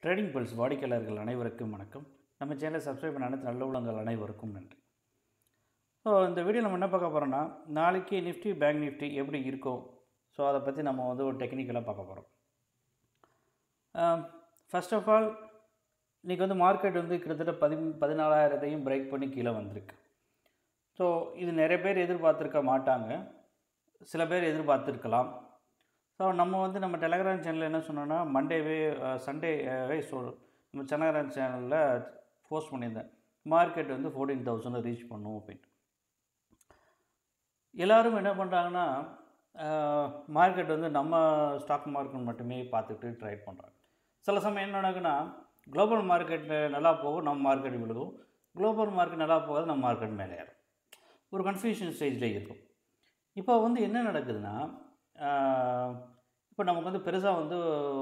trading pulse வாடிக்கையாளர்கள் அனைவருக்கும் வணக்கம் நம்ம சேனலை சப்ஸ்கிரைப் பண்ண அனைத்து நல்ல உள்ளங்கள் அனைவருக்கும் நன்றி ஸோ இந்த வீடியோ நம்ம என்ன பார்க்க போகிறோம்னா நாளைக்கு நிஃப்டி பேங்க் நிஃப்டி எப்படி இருக்கும் ஸோ அதை பற்றி நம்ம வந்து ஒரு டெக்னிக்கலாக பார்க்க போகிறோம் ஃபர்ஸ்ட் ஆஃப் ஆல் இன்றைக்கி வந்து மார்க்கெட் வந்து கிட்டத்தட்ட பதி பதினாலாயிரத்தையும் பிரேக் பண்ணி கீழே வந்திருக்கு ஸோ இது நிறைய பேர் எதிர்பார்த்துருக்க மாட்டாங்க சில பேர் எதிர்பார்த்துருக்கலாம் ஸோ நம்ம வந்து நம்ம டெலகிராம் சேனலில் என்ன சொன்னோன்னா மண்டேவே சண்டேவே சொ நம்ம டெலகிராம் சேனலில் போஸ்ட் பண்ணியிருந்தேன் மார்க்கெட் வந்து ஃபோர்டீன் தௌசண்ட் ரீச் பண்ணும் அப்படின்ட்டு எல்லோரும் என்ன பண்ணுறாங்கன்னா மார்க்கெட் வந்து நம்ம ஸ்டாக் மார்க்கெட் மட்டுமே பார்த்துட்டு ட்ரேட் பண்ணுறாங்க சில சமயம் என்ன நடக்குன்னா குளோபல் மார்க்கெட் நல்லா போகும் நம்ம மார்க்கெட் விழுகும் குளோபல் மார்க்கெட் நல்லா போகாது நம்ம மார்க்கெட் மேலே ஏறும் ஒரு கன்ஃபியூஷன் ஸ்டேஜில் இருக்கும் இப்போ வந்து என்ன நடக்குதுன்னா இப்போ நமக்கு வந்து பெருசாக வந்து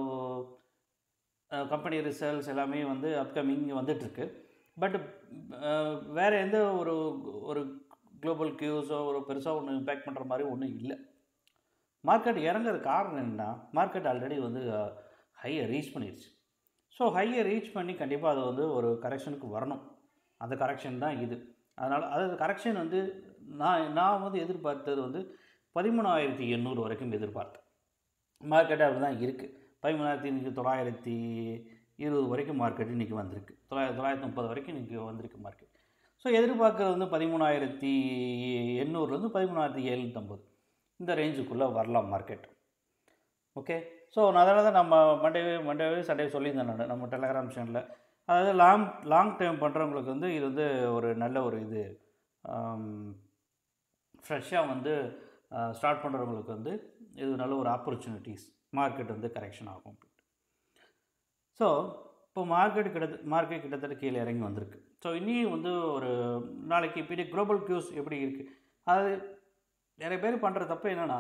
கம்பெனி ரிசல்ட்ஸ் எல்லாமே வந்து அப்கமிங் வந்துட்டுருக்கு பட் வேறு எந்த ஒரு ஒரு குளோபல் கியூஸோ ஒரு பெருசாக ஒன்று இம்பேக்ட் பண்ணுற மாதிரி ஒன்றும் இல்லை மார்க்கெட் இறங்குறது காரணம் என்னன்னா மார்க்கெட் ஆல்ரெடி வந்து ஹையை ரீச் பண்ணிடுச்சு ஸோ ஹையை ரீச் பண்ணி கண்டிப்பாக அது வந்து ஒரு கரெக்ஷனுக்கு வரணும் அந்த கரெக்ஷன் தான் இது அதனால் அதாவது கரெக்ஷன் வந்து நான் நான் வந்து எதிர்பார்த்தது வந்து பதிமூணாயிரத்தி எண்ணூறு வரைக்கும் எதிர்பார்த்தேன் மார்க்கெட் அப்படி தான் இருக்குது பதிமூணாயிரத்தி இன்றைக்கி தொள்ளாயிரத்தி இருபது வரைக்கும் மார்க்கெட் இன்றைக்கி வந்திருக்கு தொள்ளாயிரத்தி தொள்ளாயிரத்தி முப்பது வரைக்கும் இன்றைக்கி வந்திருக்கு மார்க்கெட் ஸோ எதிர்பார்க்குறது வந்து பதிமூணாயிரத்தி எண்ணூறுலேருந்து பதிமூணாயிரத்தி எழுநூற்றம்பது இந்த ரேஞ்சுக்குள்ளே வரலாம் மார்க்கெட் ஓகே ஸோ அதனால தான் நம்ம மண்டேவே மண்டேவே சண்டே சொல்லியிருந்தேன் நான் நம்ம டெலகிராம் சேனலில் அதாவது லாங் லாங் டைம் பண்ணுறவங்களுக்கு வந்து இது வந்து ஒரு நல்ல ஒரு இது ஃப்ரெஷ்ஷாக வந்து ஸ்டார்ட் பண்ணுறவங்களுக்கு வந்து இது நல்ல ஒரு ஆப்பர்ச்சுனிட்டிஸ் மார்க்கெட் வந்து கரெக்ஷன் ஆகும் ஸோ இப்போ மார்க்கெட் கிட்ட மார்க்கெட் கிட்டத்தட்ட கீழே இறங்கி வந்திருக்கு ஸோ இனியும் வந்து ஒரு நாளைக்கு இப்போ குளோபல் கியூஸ் எப்படி இருக்குது அது நிறைய பேர் பண்ணுற தப்பு என்னென்னா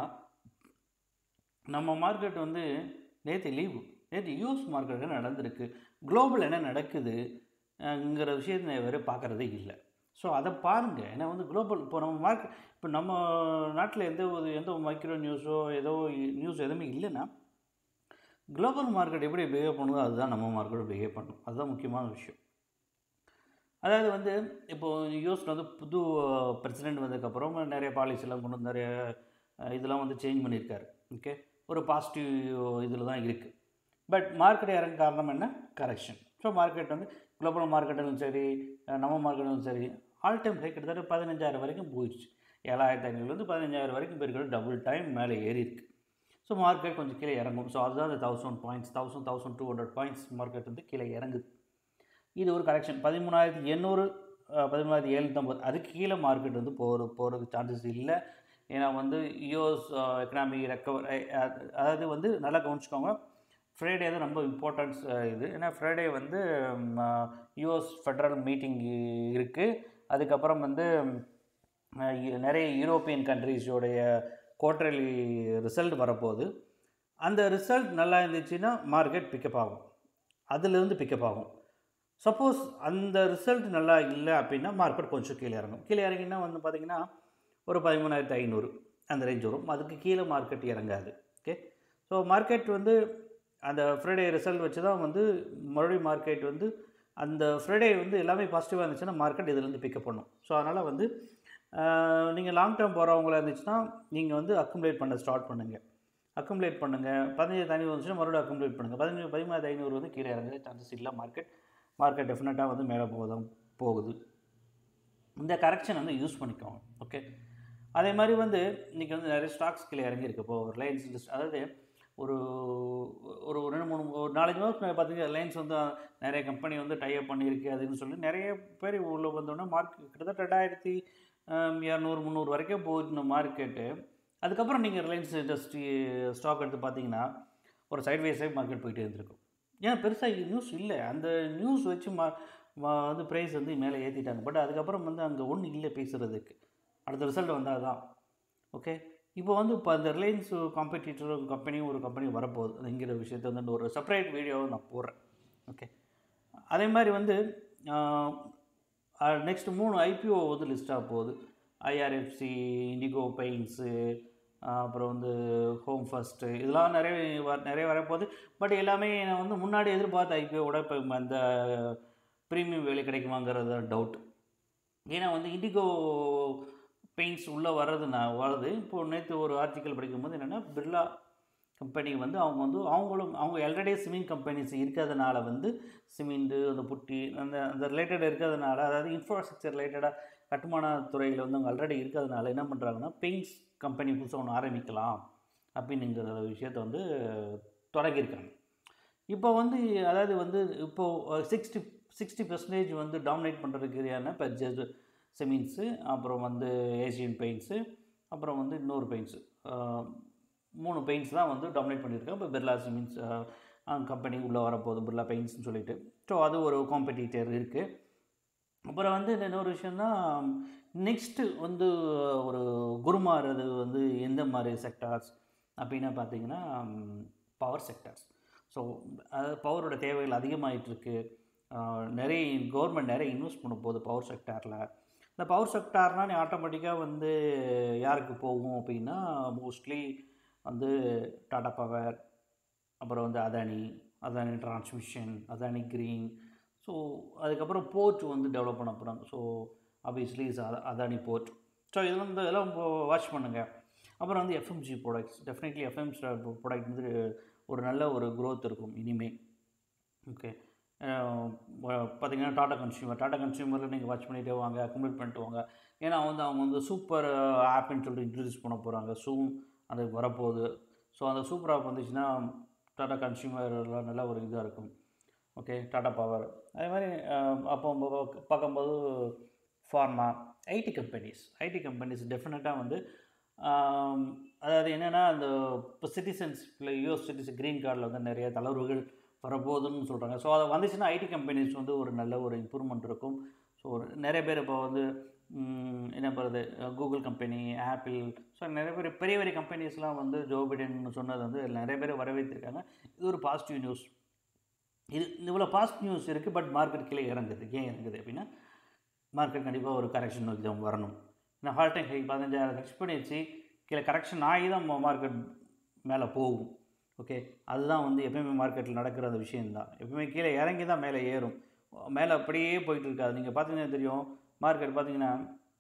நம்ம மார்க்கெட் வந்து நேற்று லீவு நேற்று யூஎஸ் மார்க்கெட் என்ன நடந்திருக்கு குளோபல் என்ன நடக்குதுங்கிற விஷயத்தை நிறைய பேர் பார்க்குறதே இல்லை ஸோ அதை பாருங்கள் ஏன்னா வந்து குளோபல் இப்போ நம்ம மார்க்கெட் இப்போ நம்ம நாட்டில் எந்த ஒரு எந்த மைக்ரோ நியூஸோ ஏதோ நியூஸ் எதுவுமே இல்லைன்னா குளோபல் மார்க்கெட் எப்படி பிஹேவ் பண்ணுதோ அதுதான் நம்ம மார்க்கெட் பிஹேவ் பண்ணும் அதுதான் முக்கியமான விஷயம் அதாவது வந்து இப்போது யூஎஸில் வந்து புது பிரசிடெண்ட் வந்ததுக்கப்புறம் நிறைய பாலிசிலாம் கொண்டு நிறைய இதெல்லாம் வந்து சேஞ்ச் பண்ணியிருக்காரு ஓகே ஒரு பாசிட்டிவ் இதில் தான் இருக்குது பட் மார்க்கெட் இறங்க காரணம் என்ன கரெக்ஷன் ஸோ மார்க்கெட் வந்து குளோபல் மார்க்கெட்டிலும் சரி நம்ம மார்க்கெட்டிலும் சரி ஆல் டைம் ஹை கிட்டத்தட்ட பதினஞ்சாயிரம் வரைக்கும் போயிடுச்சு ஏழாயிரத்தி ஐநூறுலேருந்து பதினஞ்சாயிரம் வரைக்கும் போயிருக்கிறது டபுள் டைம் மேலே ஏறி இருக்குது ஸோ மார்க்கெட் கொஞ்சம் கீழே இறங்கும் ஸோ அதுதான் அந்த thousand points thousand thousand two hundred points market வந்து கீழே இறங்குது இது ஒரு கரெக்ஷன் பதிமூணாயிரத்தி எண்ணூறு பதிமூணாயிரத்தி எழுநூற்றம்பது அதுக்கு கீழே மார்க்கெட் வந்து போகிற போகிறதுக்கு சான்சஸ் இல்லை ஏன்னா வந்து யூஎஸ் எக்கனாமி ரெக்கவர் அதாவது வந்து நல்லா கவனிச்சுக்கோங்க ஃப்ரைடே தான் ரொம்ப இம்பார்ட்டன்ஸ் இது ஏன்னா ஃப்ரைடே வந்து யூஎஸ் ஃபெடரல் மீட்டிங் இருக்குது அதுக்கப்புறம் வந்து நிறைய யூரோப்பியன் கண்ட்ரீஸோடைய குவார்டர்லி ரிசல்ட் வரப்போகுது அந்த ரிசல்ட் நல்லா இருந்துச்சுன்னா மார்க்கெட் பிக்கப் ஆகும் அதுலேருந்து பிக்கப் ஆகும் சப்போஸ் அந்த ரிசல்ட் நல்லா இல்லை அப்படின்னா மார்க்கெட் கொஞ்சம் கீழே இறங்கும் கீழே இறங்கினா வந்து பார்த்திங்கன்னா ஒரு பதிமூணாயிரத்து ஐநூறு அந்த ரேஞ்ச் வரும் அதுக்கு கீழே மார்க்கெட் இறங்காது ஓகே ஸோ மார்க்கெட் வந்து அந்த ஃப்ரைடே ரிசல்ட் வச்சு தான் வந்து மறுபடியும் மார்க்கெட் வந்து அந்த ஃப்ரைடே வந்து எல்லாமே பாசிட்டிவாக இருந்துச்சுன்னா மார்க்கெட் இதுலேருந்து பிக்கப் பண்ணும் ஸோ அதனால் வந்து நீங்கள் லாங் டேர்ம் போகிறவங்களா இருந்துச்சுன்னா நீங்கள் வந்து அக்குமுலேட் பண்ண ஸ்டார்ட் பண்ணுங்கள் அக்குமுலேட் பண்ணுங்கள் பதினஞ்சு ஐநூறு வந்துச்சுன்னா மறுபடியும் அக்குமுலேட் பண்ணுங்கள் பதினஞ்சு பதிமூணாயிரத்து ஐநூறு வந்து கீழே இறங்குது சான்சஸ் இல்லை மார்க்கெட் மார்க்கெட் டெஃபினட்டாக வந்து மேலே போகுதான் போகுது இந்த கரெக்ஷன் வந்து யூஸ் பண்ணிக்கோங்க ஓகே அதே மாதிரி வந்து இன்றைக்கி வந்து நிறைய ஸ்டாக்ஸ் கீழே இறங்கியிருக்கு இப்போது ரிலையன்ஸ் இண்டஸ்ட் அதாவது ஒரு ஒரு ரெண்டு மூணு ஒரு நாலஞ்சு மாதம் பார்த்தீங்கன்னா ரிலையன்ஸ் வந்து நிறைய கம்பெனி வந்து டைப் பண்ணியிருக்கு அதுன்னு சொல்லி நிறைய பேர் உள்ளே வந்தோடனே மார்க் கிட்டத்தட்ட ரெண்டாயிரத்தி இரநூறு முந்நூறு வரைக்கும் போயிருந்த மார்க்கெட்டு அதுக்கப்புறம் நீங்கள் ரிலையன்ஸ் இண்டஸ்ட்ரி ஸ்டாக் எடுத்து பார்த்தீங்கன்னா ஒரு சைட்வேஸே மார்க்கெட் போயிட்டே இருந்திருக்கும் ஏன் பெருசாக நியூஸ் இல்லை அந்த நியூஸ் வச்சு மா வந்து ப்ரைஸ் வந்து மேலே ஏற்றிட்டாங்க பட் அதுக்கப்புறம் வந்து அங்கே ஒன்றும் இல்லை பேசுகிறதுக்கு அடுத்த ரிசல்ட் வந்தால் தான் ஓகே இப்போ வந்து இப்போ அந்த ரிலையன்ஸ் காம்படிட்டர் கம்பெனியும் ஒரு கம்பெனி வரப்போகுது அதுங்கிற விஷயத்த வந்து ஒரு செப்பரேட் வீடியோவை நான் போடுறேன் ஓகே அதே மாதிரி வந்து நெக்ஸ்ட் மூணு ஐபிஓ வந்து லிஸ்ட் ஆக போகுது ஐஆர்எஃப்சி இண்டிகோ பெயிண்ட்ஸு அப்புறம் வந்து ஹோம் ஃபஸ்ட்டு இதெல்லாம் நிறைய வ- நிறைய வரப்போகுது பட் எல்லாமே நான் வந்து முன்னாடி எதிர்பார்த்த ஐபிஓட இப்போ அந்த ப்ரீமியம் வேலை கிடைக்குமாங்கிறது டவுட் ஏன்னா வந்து இண்டிகோ பெயிண்ட்ஸ் உள்ளே வர்றது நான் வருது இப்போது நேற்று ஒரு ஆர்டிக்கல் படிக்கும்போது என்னென்னா பிர்லா கம்பெனி வந்து அவங்க வந்து அவங்களும் அவங்க ஆல்ரெடி சிமெண்ட் கம்பெனிஸ் இருக்கிறதுனால வந்து சிமெண்ட்டு அந்த புட்டி அந்த அந்த ரிலேட்டட் இருக்கிறதுனால அதாவது இன்ஃப்ராஸ்ட்ரக்சர் ரிலேட்டடாக கட்டுமான துறையில் வந்து அவங்க ஆல்ரெடி இருக்கிறதுனால என்ன பண்ணுறாங்கன்னா பெயிண்ட்ஸ் கம்பெனி புதுசாக ஒன்று ஆரம்பிக்கலாம் அப்படிங்கிற விஷயத்த வந்து தொடங்கியிருக்காங்க இப்போ வந்து அதாவது வந்து இப்போது சிக்ஸ்டி சிக்ஸ்டி பர்சன்டேஜ் வந்து டாமினேட் பண்ணுறதுக்கு ஏன்னா இப்போ ஜெஸ் செமீன்ஸு அப்புறம் வந்து ஏசியன் பெயிண்ட்ஸு அப்புறம் வந்து இன்னொரு பெயிண்ட்ஸு மூணு பெயிண்ட்ஸ் தான் வந்து டாமினேட் பண்ணியிருக்காங்க இப்போ பிர்லா சிமெண்ட்ஸ் கம்பெனி உள்ளே வரப்போகுது பிர்லா பெயிண்ட்ஸ்னு சொல்லிட்டு ஸோ அது ஒரு காம்படிட்டர் இருக்குது அப்புறம் வந்து இன்னொரு விஷயம்னா நெக்ஸ்ட்டு வந்து ஒரு குருமாறது வந்து எந்த மாதிரி செக்டார்ஸ் அப்படின்னா பார்த்தீங்கன்னா பவர் செக்டார்ஸ் ஸோ அது பவரோட தேவைகள் அதிகமாயிட்டு இருக்கு ஆஹ் நிறைய கவர்மெண்ட் நிறைய இன்வெஸ்ட் பண்ண போகுது பவர் செக்டாரில் இந்த பவர் செக்டார்னால் நீ ஆட்டோமேட்டிக்காக வந்து யாருக்கு போகும் அப்படின்னா மோஸ்ட்லி வந்து டாடா பவர் அப்புறம் வந்து Adani Adani transmission Adani green so அதுக்கப்புறம் போர்ட் வந்து டெவலப் பண்ண போகிறாங்க so obviously is Adani port so இது வந்து இதெல்லாம் வாட்ச் பண்ணுங்கள் அப்புறம் வந்து FMCG products definitely FMCG product வந்து ஒரு நல்ல ஒரு growth இருக்கும் இனிமே ஓகே பார்த்தீங்கன்னா டாடா கன்சியூமர் டாடா கன்சியூமரில் நீங்கள் வாட்ச் பண்ணிட்டே வாங்க அக்குமுலேட் பண்ணிட்டு வாங்க ஏன்னா வந்து அவங்க வந்து சூப்பர் ஆப்னு சொல்லிட்டு இன்ட்ரடியூஸ் பண்ண போகிறாங்க சூம் அது வரப்போகுது ஸோ அந்த சூப்பர் ஆப் வந்துச்சுன்னா டாடா கன்சியூமரில் நல்ல ஒரு இதாக இருக்கும் ஓகே டாடா பவர் அதே மாதிரி அஹ், அப்போ நம்ம பார்க்கும்போது pharma IT companies IT companies டெஃபினட்டாக வந்து ஆம், அதாவது என்னென்னா அந்த இப்போ சிட்டிசன்ஸ் இல்லை யூஎஸ் சிட்டிசன் க்ரீன் கார்டில் வந்து நிறைய தளர்வுகள் வரப்போகுதுன்னு சொல்கிறாங்க ஸோ அது வந்துச்சுன்னா ஐடி கம்பெனிஸ் வந்து ஒரு நல்ல ஒரு இம்ப்ரூவ்மெண்ட் இருக்கும் ஸோ நிறைய பேர் இப்போ வந்து ம், என்ன பண்ணுறது கூகுள் கம்பெனி ஆப்பிள் ஸோ நிறைய பேர் பெரிய பெரிய கம்பெனிஸ்லாம் வந்து ஜோ பிடன் சொன்னது வந்து நிறைய பேர் வரவேற்றிருக்காங்க இது ஒரு பாசிட்டிவ் நியூஸ் இது இவ்வளோ பாசிட்டிவ் நியூஸ் இருக்குது பட் மார்க்கெட் கீழே இறங்குது ஏன் இறங்குது அப்படின்னா மார்க்கெட் கண்டிப்பாக ஒரு கரெக்ஷன் நோக்கி தான் வரணும் ஏன்னா ஹால் டைம் ஹை பதினஞ்சாயிரம் டச் பண்ணிடுச்சு கீழே கரெக்ஷன் ஆகி தான் மார்க்கெட் மேலே போகும் ஓகே அதுதான் வந்து எப்பயுமே மார்க்கெட்டில் நடக்கிற அந்த விஷயந்தான் எப்பயுமே கீழே இறங்கி தான் மேலே ஏறும் மேலே அப்படியே போயிட்டு இருக்காது நீங்கள் பார்த்தீங்கன்னா தெரியும் மார்க்கெட் பார்த்தீங்கன்னா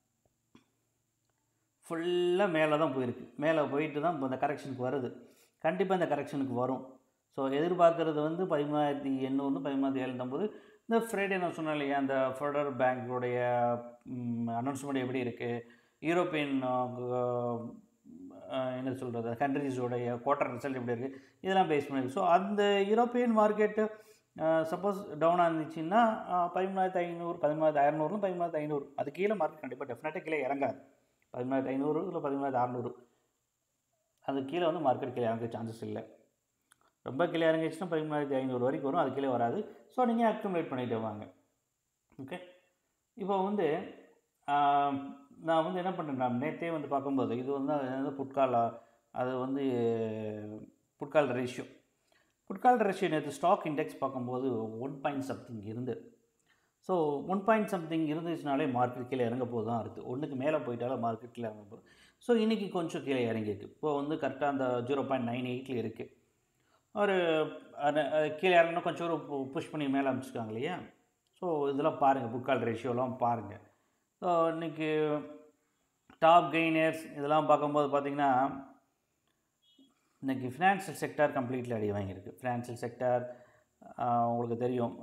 ஃபுல்லாக மேலே தான் போயிருக்கு மேலே போயிட்டு தான் இப்போ இந்த கரெக்ஷனுக்கு வருது கண்டிப்பாக இந்த கரெக்ஷனுக்கு வரும் ஸோ எதிர்பார்க்குறது வந்து பதிமூணாயிரத்தி எண்ணூறு பதிமூணாயிரத்தி எழுநூத்தம்பது இந்த ஃப்ரைடே நான் சொன்னேன் இல்லையா அந்த ஃபெடரல் பேங்க்குடைய அனௌன்ஸ்மெண்ட் எப்படி இருக்குது யூரோப்பியன் என்ன சொல்கிறது கண்ட்ரிஸோடைய குவார்ட்டர் ரிசல்ட் எப்படி இருக்குது இதெல்லாம் பேஸ் பண்ணியிருக்கு ஸோ அந்த யூரோப்பியன் மார்க்கெட்டு சப்போஸ் டவுனாக இருந்துச்சுன்னா பதிமூணாயிரத்து ஐநூறு பதிமூணாயிரத்து ஐநூறு பதிமூணாயிரத்து ஐநூறு அது கீழே மார்க்கெட் கண்டிப்பாக டெஃபினட்டாக கீழே இறங்காது பதிமூணாயிரத்து ஐநூறு இல்லை பதிமூணாயிரத்து அறநூறு அது கீழே வந்து மார்க்கெட் கீழே இறங்க சான்சஸ் இல்லை ரொம்ப கீழே இறங்கிச்சுன்னா பதிமூணாயிரத்தி ஐநூறு வரைக்கும் வரும் அது கீழே வராது ஸோ நீங்கள் அக்யூமுலேட் பண்ணிட்டு வாங்க ஓகே இப்போ வந்து ஆஹ், நான் வந்து என்ன பண்ணுறேன் நான் நேற்றே வந்து பார்க்கும்போது இது வந்து அது வந்து புட்கால் அது வந்து புட்கால் ரேஷியோ புட்கால் ரேஷியோ நேற்று ஸ்டாக் இண்டெக்ஸ் பார்க்கும்போது ஒன் பாயிண்ட் சம்திங் இருந்தது ஸோ ஒன் பாயிண்ட் சம்திங் இருந்துச்சுனாலே மார்க்கெட் கீழே இறங்க போது தான் இருக்குது ஒன்றுக்கு மேலே போயிட்டாலும் மார்க்கெட் கீழே இறங்க போகுது ஸோ இன்றைக்கி கொஞ்சம் கீழே இறங்கியிருக்கு இப்போ வந்து கரெக்டாக அந்த ஜீரோ பாயிண்ட் நைன் எயிட்டில் இருக்குது ஒரு அது- அது கீழே இறங்கினா கொஞ்சம் ஒரு புஷ் பண்ணி மேலே அமைச்சிருக்காங்க இல்லையா ஸோ இதெல்லாம் பாருங்கள் புக்கால் ரேஷியோலாம் பாருங்கள் ஸோ இன்றைக்கி டாப் கெய்னர்ஸ் இதெல்லாம் பார்க்கும்போது பார்த்தீங்கன்னா இன்றைக்கி ஃபினான்ஷியல் செக்டார் கம்ப்ளீட்லி அடி வாங்கியிருக்கு ஃபினான்ஷியல் செக்டார் உங்களுக்கு தெரியும்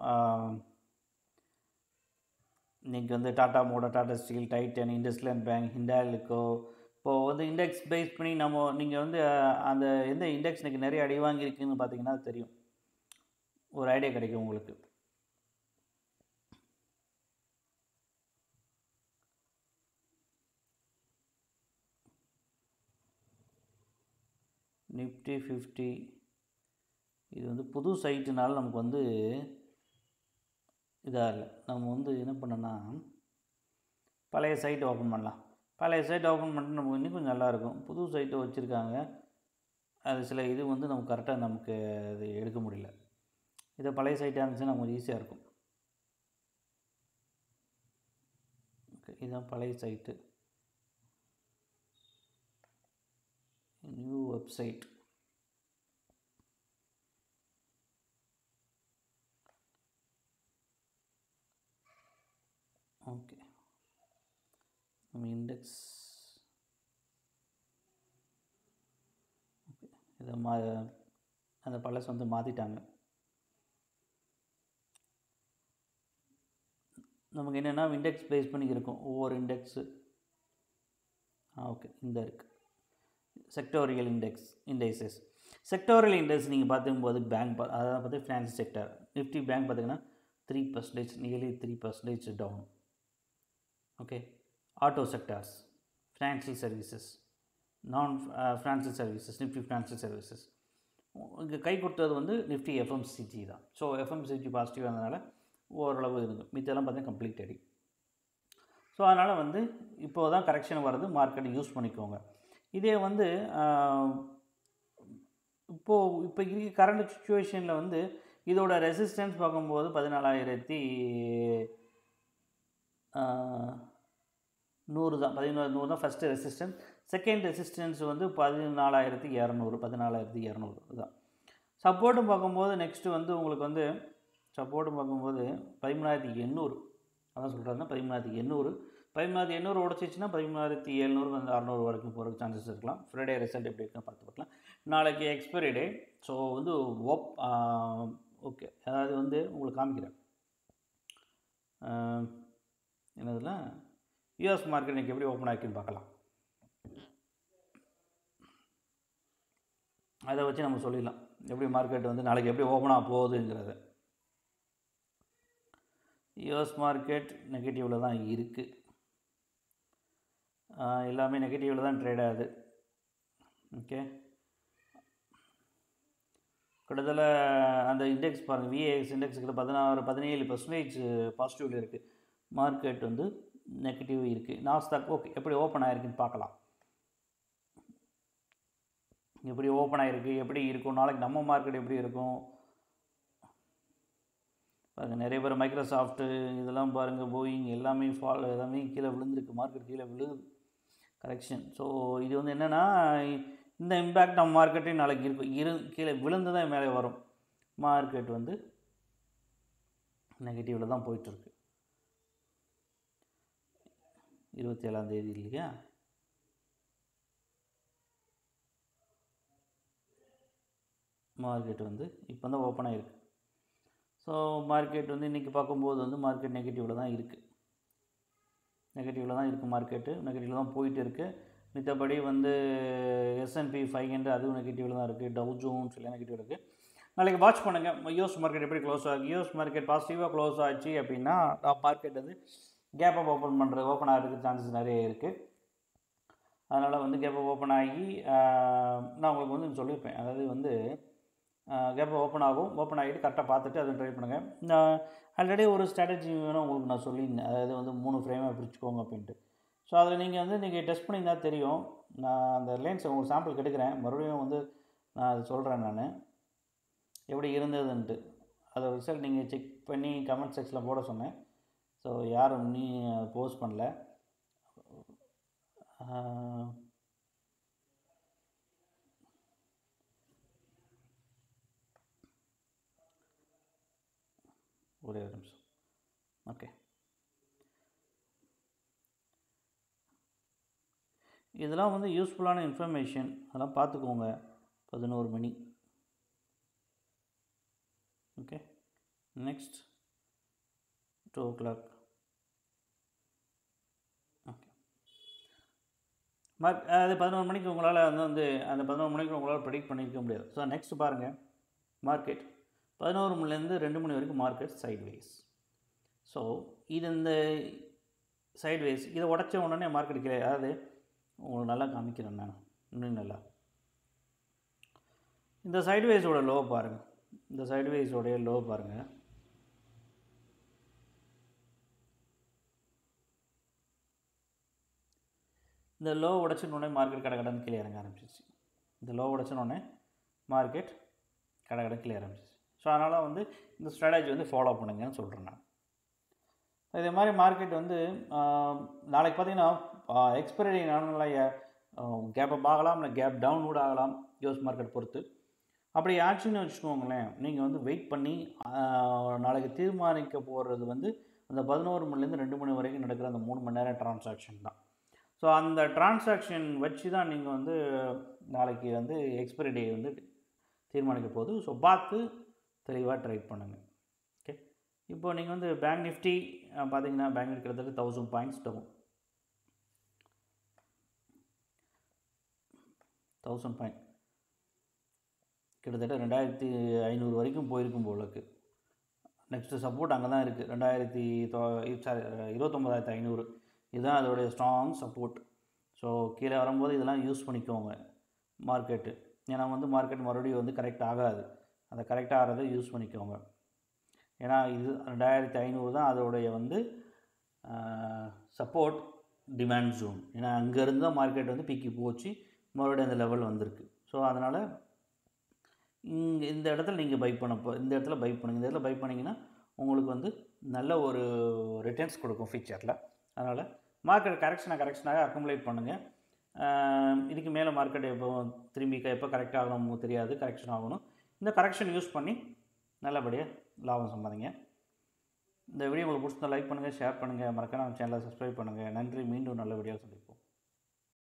இன்றைக்கி வந்து Tata motors Tata steel Titan IndusInd bank Hindalco இப்போது வந்து இண்டெக்ஸ் பேஸ் பண்ணி நம்ம நீங்கள் வந்து அஹ், அந்த எந்த இண்டெக்ஸ் இன்றைக்கி நிறைய அடி வாங்கியிருக்குன்னு பார்த்தீங்கன்னா தெரியும் ஒரு ஐடியா கிடைக்கும் உங்களுக்கு நிஃப்டி ஃபிஃப்டி இது வந்து புது சைட்டுனால நமக்கு வந்து இதாக இல்லை நம்ம வந்து என்ன பண்ணோன்னா பழைய சைட் ஓப்பன் பண்ணலாம் பழைய சைட் ஓப்பன் பண்ணிட்டு நமக்கு இன்னும் கொஞ்சம் நல்லாயிருக்கும் புது சைட்டை வச்சுருக்காங்க அது சில இது வந்து நமக்கு கரெக்டாக நமக்கு அது எடுக்க முடியல இதை பழைய சைட்டாக இருந்துச்சுன்னா கொஞ்சம் ஈஸியாக இருக்கும் ஓகே இதுதான் பழைய சைட்டு நியூ வெப்சைட் ஓகே நம்ம இண்டெக்ஸ் ஓகே இதை மா அந்த பழசை வந்து மாற்றிட்டாங்க நமக்கு என்னென்னா இண்டெக்ஸ் பேஸ் பண்ணி இருக்கும் ஒவ்வொரு இண்டெக்ஸு ஆ ஓகே இந்த இருக்குது sectoral index indexes sectoral index நீங்கள் பார்த்துக்கும்போது பேங்க் அதாவது பார்த்து ஃபினான்ஸ் செக்டர் நிஃப்டி பேங்க் பார்த்தீங்கன்னா three percentage nearly three percentage down okay auto sectors financial services நான் financial services Nifty financial services இங்கே கை கொடுத்தது வந்து நிஃப்டி எஃப்எம்சிஜி தான் ஸோ எஃப்எம்சிஜி பாசிட்டிவாக இருந்ததுனால ஓரளவு இருந்து மித்தெல்லாம் பார்த்தீங்கன்னா கம்ப்ளீட் அடி ஸோ அதனால் வந்து இப்போ தான் கரெக்ஷன் வர்றது மார்க்கெட் யூஸ் பண்ணிக்கோங்க இதே வந்து இப்போது இப்போ இருக்க கரண்ட் சுச்சுவேஷனில் வந்து இதோட ரெசிஸ்டன்ஸ் பார்க்கும்போது பதினாலாயிரத்தி நூறு தான் பதினோரு நூறு தான் ஃபஸ்ட்டு ரெசிஸ்டன்ஸ் செகண்ட் ரெசிஸ்டன்ஸ் வந்து பதினாலாயிரத்தி இரநூறு பதினாலாயிரத்தி இரநூறு தான் சப்போர்ட்டும் பார்க்கும்போது நெக்ஸ்ட்டு வந்து உங்களுக்கு வந்து சப்போர்ட்டும் பார்க்கும்போது பதிமூணாயிரத்தி எண்ணூறு அதான் சொல்கிறாங்கன்னா பதிமூணாயிரத்தி எண்ணூறு பதிமூணாயிரத்தி எண்ணூறு உடச்சிச்சின்னா பதிமூணாயிரத்தி எழுநூறு வந்து அறநூறு வரைக்கும் போகிறதுக்கு சான்சஸ் இருக்கலாம் ஃப்ரைடே ரிசல்ட் எப்படி இருக்குன்னு பார்த்து பார்க்கலாம் நாளைக்கு எக்ஸ்பைரி டே ஸோ வந்து ஓப் ஓகே அதாவது வந்து உங்களுக்கு காமிக்கிறேன் என்னதுல யூஎஸ் மார்க்கெட் இன்றைக்கி எப்படி ஓப்பன் ஆகிருக்குன்னு பார்க்கலாம் அதை வச்சு நம்ம சொல்லிடலாம் எப்படி மார்க்கெட் வந்து நாளைக்கு எப்படி ஓப்பன் ஆக போகுதுங்கிறத யூஎஸ் மார்க்கெட் நெகட்டிவில் தான் இருக்குது எல்லாமே நெகட்டிவில் தான் ட்ரேட் ஆகுது ஓகே கிட்டத்தட்ட அந்த இண்டெக்ஸ் பாருங்கள் விஏஎக்ஸ் இண்டெக்ஸ் கிட்ட பதினாறு பதினேழு பர்சன்டேஜ் பாசிட்டிவில் இருக்குது மார்க்கெட் வந்து நெகட்டிவ் இருக்குது நாஸ்தாக் ஓகே எப்படி ஓப்பன் ஆகிருக்குன்னு பார்க்கலாம் எப்படி ஓப்பன் ஆகிருக்கு எப்படி இருக்கும் நாளைக்கு நம்ம மார்க்கெட் எப்படி இருக்கும் பாருங்கள் நிறைய பேர் மைக்ரோசாஃப்ட்டு இதெல்லாம் பாருங்கள் போயிங் எல்லாமே ஃபால் எல்லாமே கீழே விழுந்திருக்கு மார்க்கெட் கீழே விழுது கரெக்ஷன் ஸோ இது வந்து என்னென்னா இந்த இம்பேக்ட் நம்ம மார்க்கெட்டே நாளைக்கு இருக்கும் இரு கீழே விழுந்து தான் மேலே வரும் மார்க்கெட் வந்து நெகட்டிவில் தான் போயிட்டுருக்கு இருபத்தி ஏழாம் தேதி இல்லையா மார்க்கெட் வந்து இப்போ தான் ஓப்பன் ஆகிருக்கு ஸோ மார்க்கெட் வந்து இன்றைக்கி பார்க்கும்போது வந்து மார்க்கெட் நெகட்டிவில் தான் இருக்குது நெகட்டிவில் தான் இருக்குது மார்க்கெட்டு நெகட்டிவில் தான் போயிட்டு இருக்குது மித்தபடி வந்து எஸ்என்பி ஃபைவ் ஹண்ட்ரட் அதுவும் நெகட்டிவில் தான் இருக்குது டவு ஜோன்ஸ் எல்லாம் நெகட்டிவ் இருக்குது நாளைக்கு வாட்ச் பண்ணுங்கள் யூஎஸ் மார்க்கெட் எப்படி க்ளோஸ் ஆகுது யூஎஸ் மார்க்கெட் பாசிட்டிவாக க்ளோஸ் ஆச்சு அப்படின்னா மார்க்கெட் வந்து கேப் அப் ஓப்பன் பண்ணுறது ஓப்பன் ஆகிறதுக்கு சான்சஸ் நிறைய இருக்குது அதனால் வந்து கேப் அப் ஓப்பன் ஆகி நான் உங்களுக்கு வந்து சொல்லியிருப்பேன் அதாவது வந்து கேப் ஓப்பன் ஆகும் ஓப்பன் ஆகிட்டு கரெக்டாக பார்த்துட்டு அதை ட்ரை பண்ணுங்கள் நான் ஆல்ரெடி ஒரு ஸ்ட்ராட்டஜி வேணும் உங்களுக்கு நான் சொல்லியிருந்தேன் அதாவது வந்து மூணு ஃப்ரேமாக பிரிச்சுக்கோங்க அப்படின்ட்டு ஸோ அதில் நீங்கள் வந்து நீங்கள் டெஸ்ட் பண்ணியிருந்தா தெரியும் நான் அந்த லேன்ஸ் உங்களுக்கு சாம்பிள் எடுக்கிறேன் மறுபடியும் வந்து நான் அது சொல்கிறேன் நான் எப்படி இருந்ததுன்ட்டு அதோட ரிசல்ட் நீங்கள் செக் பண்ணி கமெண்ட் செக்ஷனில் போட சொன்னேன் ஸோ யாரும் நீ போஸ்ட் பண்ணல ஒரே ஒரு நிமிஷம் ஓகே இதெல்லாம் வந்து யூஸ்ஃபுல்லான இன்ஃபர்மேஷன் அதெல்லாம் பார்த்துக்கோங்க பதினோரு மணி okay next two o'clock okay mark அது பதினோரு மணிக்கு உங்களால் வந்து வந்து அந்த பதினோரு மணிக்கு உங்களால் ப்ரெடிக்ட் பண்ணியிருக்க முடியாது ஸோ நெக்ஸ்ட் பாருங்கள் மார்க்கெட் பதினோரு மணிலேருந்து ரெண்டு மணி வரைக்கும் மார்க்கெட் சைட்வேஸ் ஸோ இது இந்த சைட்வேஸ் இதை உடச்ச உடனே மார்க்கெட் கீழே அதாவது உங்களுக்கு நல்லா காமிக்கிறேன் நான் இன்னும் நல்லா இந்த சைட்வேஸோட லோ பாருங்கள் இந்த சைட்வேஸோடைய லோ பாருங்கள் இந்த லோ உடச்சினோடனே மார்க்கெட் கடை கடன் கீழே இறங்க ஆரம்பிச்சிச்சு இந்த லோ உடச்சினோடனே மார்க்கெட் கடை கடை கீழே ஆரம்பிச்சிச்சு ஸோ அதனால் வந்து இந்த ஸ்ட்ராட்டஜி வந்து ஃபாலோ பண்ணுங்கன்னு சொல்கிறேன் நான் இதே மாதிரி மார்க்கெட் வந்து நாளைக்கு பார்த்தீங்கன்னா எக்ஸ்பைரி நார்மலாக கேப் அப் ஆகலாம் இல்லை கேப் டவுன் கூட ஆகலாம் யூஎஸ் மார்க்கெட் பொறுத்து அப்படி ஆச்சுன்னு வச்சுக்கோங்களேன் நீங்கள் வந்து வெயிட் பண்ணி ஆஹ், நாளைக்கு தீர்மானிக்க போகிறது வந்து அந்த பதினோரு மணிலேருந்து ரெண்டு மணி வரைக்கும் நடக்கிற அந்த மூணு மணி நேரம் டிரான்சாக்ஷன் தான் ஸோ அந்த டிரான்சாக்ஷன் வச்சு தான் நீங்கள் வந்து நாளைக்கு வந்து எக்ஸ்பைரி டே வந்து தீர்மானிக்க போகுது ஸோ பார்த்து தெளிவாக ட்ரைட் பண்ணுங்கள் ஓகே இப்போ நீங்கள் வந்து பேங்க் நிஃப்டி அஹ், பார்த்தீங்கன்னா பேங்க் நிஃப்டி கிட்டத்தட்ட thousand points down thousand point கிட்டத்தட்ட ரெண்டாயிரத்தி ஐநூறு வரைக்கும் போயிருக்கும் போலக்கு நெக்ஸ்ட்டு சப்போர்ட் அங்கே தான் இருக்குது ரெண்டாயிரத்தி தொ சாரி இருபத்தொம்பதாயிரத்து ஐநூறு இதுதான் அதோடைய ஸ்ட்ராங் சப்போர்ட் ஸோ கீழே வரும்போது இதெல்லாம் யூஸ் பண்ணிக்கோங்க மார்க்கெட்டு ஏன்னா வந்து மார்க்கெட் மறுபடியும் வந்து கரெக்ட் ஆகாது அதை கரெக்ட் ஆகிறத யூஸ் பண்ணிக்கோங்க ஏன்னா இது ரெண்டாயிரத்தி ஐநூறு தான் அதோடைய வந்து சப்போர்ட் டிமாண்ட் ஜோன் ஏன்னா அங்கேருந்து தான் மார்க்கெட் வந்து பீக்கி போச்சு மறுபடியும் அந்த லெவல் வந்திருக்கு ஸோ அதனால் இங்கே இந்த இடத்துல நீங்கள் பை பண்ண போ இந்த இடத்துல பை பண்ணுங்க இந்த இடத்துல பை பண்ணிங்கன்னா உங்களுக்கு வந்து நல்ல ஒரு ரிட்டர்ன்ஸ் கொடுக்கும் ஃபியூச்சரில் அதனால் மார்க்கெட் கரெக்ஷனாக கரெக்ஷனாக அக்குமுலேட் பண்ணுங்கள் இதுக்கு மேலே மார்க்கெட் எப்போ திரும்பி க- எப்போ கரெக்ட் ஆகணும் தெரியாது கரெக்ஷன் ஆகணும் இந்த கரெக்ஷன் யூஸ் பண்ணி நல்லபடியாக லாபம் சம்பாதிங்க இந்த வீடியோ உங்களுக்கு பிடிச்சிருந்தா லைக் பண்ணுங்கள் ஷேர் பண்ணுங்கள் மறக்காம நம்ம சேனலை சப்ஸ்கிரைப் பண்ணுங்கள் நன்றி மீண்டும் நல்ல வீடியோ சந்திப்போம்